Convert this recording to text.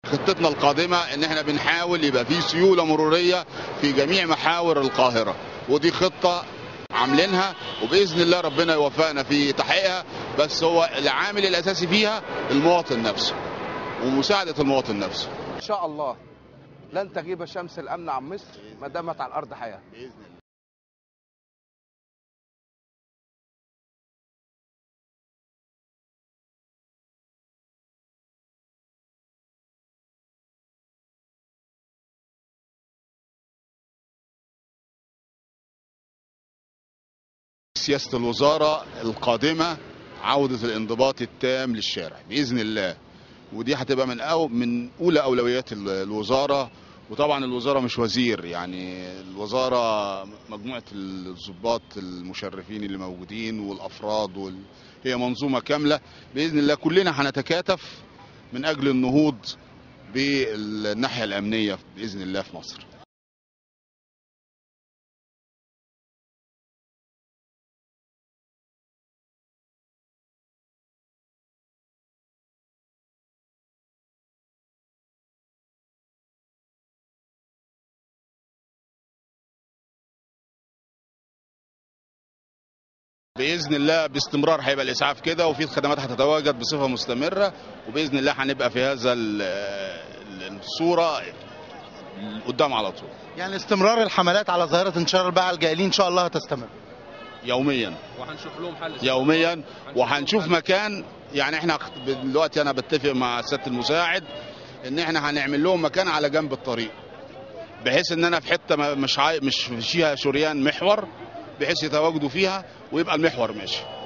خطتنا القادمة ان احنا بنحاول يبقى في سيولة مرورية في جميع محاور القاهرة ودي خطة عاملينها وباذن الله ربنا يوفقنا في تحقيقها بس هو العامل الاساسي فيها المواطن نفسه ومساعدة المواطن نفسه ان شاء الله لن تغيب شمس الامن عن مصر ما دامت على الارض حياه باذن الله سياسة الوزارة القادمة عودة الانضباط التام للشارع بإذن الله ودي هتبقى من أو من أولى أولويات ال- الوزارة وطبعا الوزارة مش وزير يعني الوزارة مجموعة الضباط المشرفين اللي موجودين والأفراد وال... هي منظومة كاملة بإذن الله كلنا هنتكاتف من أجل النهوض بالناحية الأمنية بإذن الله في مصر باذن الله باستمرار هيبقى الاسعاف كده وفي الخدمات هتتواجد بصفه مستمره وباذن الله هنبقى في هذا ال- ال- الصوره قدام على طول يعني استمرار الحملات على ظاهرة انتشار الباعة الجائلين إن شاء الله هتستمر يوميا وهنشوف لهم حل يوميا وهنشوف مكان يعني احنا دلوقتي انا بتفق مع سياده المساعد ان احنا هنعمل لهم مكان على جنب الطريق بحيث ان انا في حته ما- مش عاي... مش فيها شريان محور بحيث يتواجدوا فيها ويبقى المحور ماشي